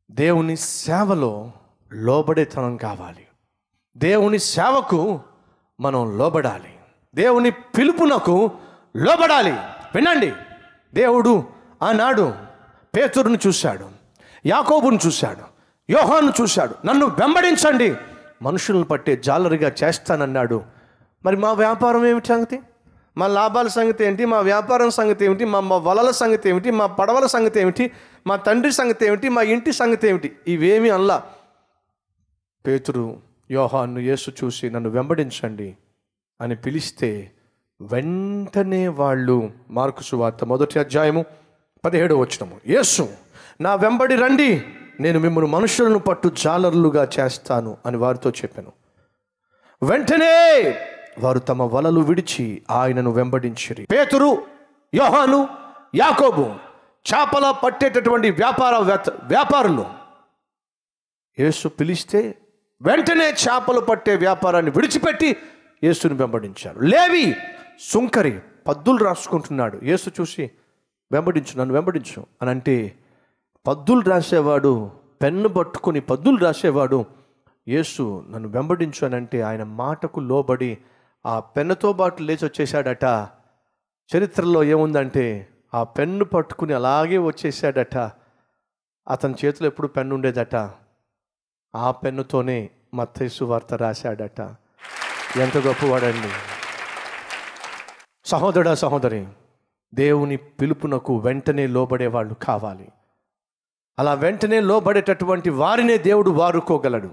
దేవుని సేవలో లోబడేతనం కావాలి దేవుని సేవకు మనం లోబడాలి దేవుని పిలుపునకు లోబడాలి వినండి దేవుడు ఆనాడు పేతురుని చూశాడు యాకోబును చూశాడు యోహాను చూశాడు నన్ను వెంబడించండి మనుషులను పట్టే జాలరిగా చేస్తానన్నాడు మరి మా వ్యాపారం ఏమిటి సంగతి మా లాభాల సంగతి ఏంటి మా వ్యాపారం సంగతి ఏమిటి మా మా వలల సంగతి ఏమిటి మా పడవల సంగతి ఏమిటి మా తండ్రి సంగతి ఏమిటి మా ఇంటి సంగతి ఏమిటి ఇవేమి అనలా పేతురు యోహాను యేసు చూసి నన్ను వెంబడించండి అని పిలిస్తే వెంటనే వాళ్ళు మార్కు సువార్త మొదటి అధ్యాయము పదిహేడు వచ్చినము యేసు నా వెంబడి రండి నేను మిమ్మల్ని మనుషులను పట్టు జాలర్లుగా చేస్తాను అని వారితో చెప్పాను వెంటనే వారు తమ వలలు విడిచి ఆయనను వెంబడించిరి పేతురు యోహాను యాకోబు చేపల పట్టేటటువంటి వ్యాపార వేత్త- వ్యాపారులు యేసు పిలిస్తే వెంటనే చేపలు పట్టే వ్యాపారాన్ని విడిచిపెట్టి యేసుని వెంబడించారు లేవి సుంకరి పద్దులు రాసుకుంటున్నాడు యేసు చూసి వెంబడించు నన్ను వెంబడించు అని అంటే పద్దులు రాసేవాడు పెన్ను పట్టుకుని పద్దులు రాసేవాడు యేసు నన్ను వెంబడించు అని అంటే ఆయన మాటకు లోబడి ఆ పెన్నుతో పాటు లేచి వచ్చేసాడట చరిత్రలో ఏముందంటే ఆ పెన్ను పట్టుకుని అలాగే వచ్చేసాడట అతని చేతిలో ఎప్పుడు పెన్ను ఉండేదట ఆ పెన్నుతోనే మత్తైసు వార్త రాశాడట ఎంత గొప్పవాడండి సహోదరుడా సహోదరి దేవుని పిలుపునకు వెంటనే లోబడే వాళ్ళు కావాలి అలా వెంటనే లోబడేటటువంటి వారినే దేవుడు వారుకోగలడు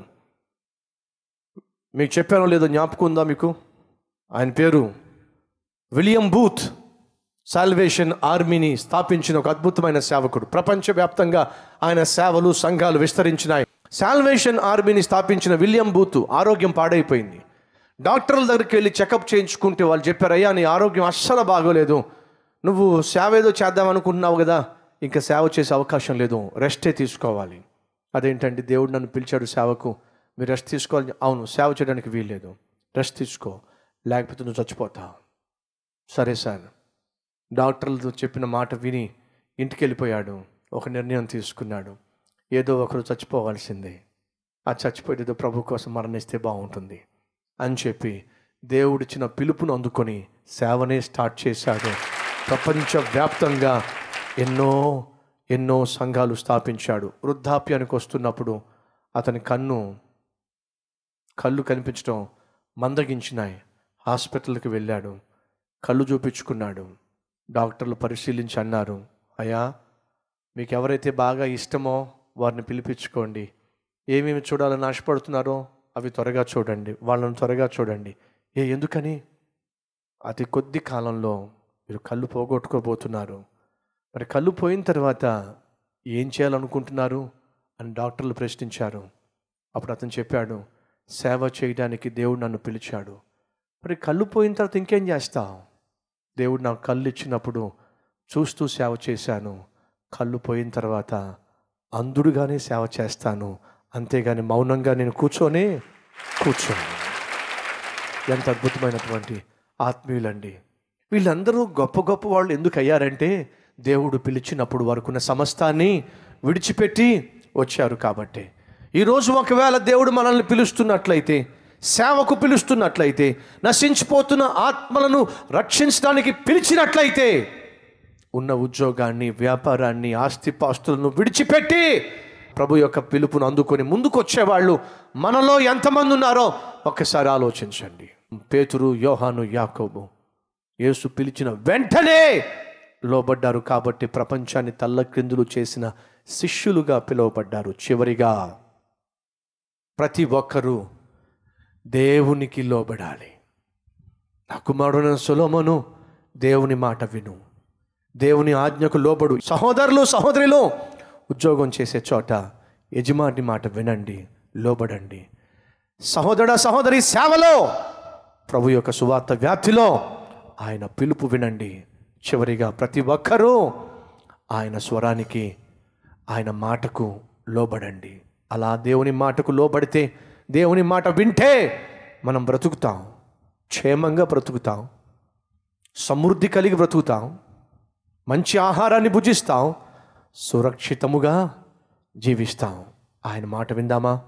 మీకు చెప్పానో లేదో జ్ఞాపకం ఉందా మీకు ఆయన పేరు విలియం బూత్ సాల్వేషన్ ఆర్మీని స్థాపించిన ఒక అద్భుతమైన సేవకుడు ప్రపంచవ్యాప్తంగా ఆయన సేవలు సంఘాలు విస్తరించినాయి సాల్వేషన్ ఆర్మీని స్థాపించిన విలియం బూత్ ఆరోగ్యం పాడైపోయింది డాక్టర్ల దగ్గరికి వెళ్ళి చెకప్ చేయించుకుంటే వాళ్ళు చెప్పారు అయ్యా నీ ఆరోగ్యం అస్సలు బాగోలేదు నువ్వు సేవ ఏదో చేద్దాం అనుకుంటున్నావు కదా ఇంకా సేవ చేసే అవకాశం లేదు రెస్టే తీసుకోవాలి అదేంటండి దేవుడు నన్ను పిలిచాడు సేవకు మీరు రెస్ట్ తీసుకోవాలి అవును సేవ చేయడానికి వీల్లేదు రెస్ట్ తీసుకో లేకపోతే నువ్వు చచ్చిపోతావు సరే సార్ డాక్టర్లు చెప్పిన మాట విని ఇంటికి వెళ్ళిపోయాడు ఒక నిర్ణయం తీసుకున్నాడు ఏదో ఒకరు చచ్చిపోవాల్సిందే ఆ చచ్చిపోయేదో ప్రభు కోసం మరణిస్తే బాగుంటుంది అని చెప్పి దేవుడిచ్చిన పిలుపును అందుకొని సేవనే స్టార్ట్ చేశాడు ప్రపంచవ్యాప్తంగా ఎన్నో ఎన్నో సంఘాలు స్థాపించాడు వృద్ధాప్యానికి వస్తున్నప్పుడు అతని కన్ను కళ్ళు కనిపించడం మందగించినాయి హాస్పిటల్కి వెళ్ళాడు కళ్ళు చూపించుకున్నాడు డాక్టర్లు పరిశీలించి అన్నారు అయ్యా మీకు ఎవరైతే బాగా ఇష్టమో వారిని పిలిపించుకోండి ఏమేమి చూడాలని ఆశపడుతున్నారో అవి త్వరగా చూడండి వాళ్ళని త్వరగా చూడండి ఏ ఎందుకని అతి కొద్ది కాలంలో మీరు కళ్ళు పోగొట్టుకోబోతున్నారు మరి కళ్ళు పోయిన తర్వాత ఏం చేయాలనుకుంటున్నారు అని డాక్టర్లు ప్రశ్నించారు అప్పుడు అతను చెప్పాడు సేవ చేయడానికి దేవుడు నన్ను పిలిచాడు మరి కళ్ళు పోయిన తర్వాత ఇంకేం చేస్తావు దేవుడు నాకు కళ్ళు ఇచ్చినప్పుడు చూస్తూ సేవ చేశాను కళ్ళు పోయిన తర్వాత అందుడుగానే సేవ చేస్తాను అంతేగాని మౌనంగా నేను కూర్చొని కూర్చోను ఎంత అద్భుతమైనటువంటి ఆత్మీయులండి వీళ్ళందరూ గొప్ప గొప్ప వాళ్ళు ఎందుకు అయ్యారంటే దేవుడు పిలిచినప్పుడు వారుకున్న సమస్తాన్ని విడిచిపెట్టి వచ్చారు కాబట్టి ఈరోజు ఒకవేళ దేవుడు మనల్ని పిలుస్తున్నట్లయితే సేవకు పిలుస్తున్నట్లయితే నశించిపోతున్న ఆత్మలను రక్షించడానికి పిలిచినట్లయితే ఉన్న ఉద్యోగాన్ని వ్యాపారాన్ని ఆస్తిపాస్తులను విడిచిపెట్టి ప్రభు యొక్క పిలుపును అందుకొని ముందుకు వచ్చేవాళ్ళు మనలో ఎంతమంది ఉన్నారో ఒక్కసారి ఆలోచించండి పేతురు యోహాను యాకోబు యేసు పిలిచిన వెంటనే లోబడ్డారు కాబట్టి ప్రపంచాన్ని తల్లక్రిందులు చేసిన శిష్యులుగా పిలువబడ్డారు చివరిగా ప్రతి ఒక్కరూ దేవునికి లోబడాలి నా కుమారుడు సొలోమను దేవుని మాట విను దేవుని ఆజ్ఞకు లోబడు సహోదరులు సహోదరులు ఉద్యోగం చేసే చోట యజమాని మాట వినండి లోబడండి సహోదర సహోదరి సేవలో ప్రభు యొక్క సువార్త వ్యాప్తిలో ఆయన పిలుపు వినండి చివరిగా ప్రతి ఒక్కరూ ఆయన స్వరానికి ఆయన మాటకు లోబడండి అలా దేవుని మాటకు లోబడితే దేవుని మాట వింటే మనం బ్రతుకుతాం క్షేమంగా బ్రతుకుతాం సమృద్ధి కలిగి బ్రతుకుతాం మంచి ఆహారాన్ని భుజిస్తాం సురక్షితముగా జీవిస్తాం ఆయన మాట విందామా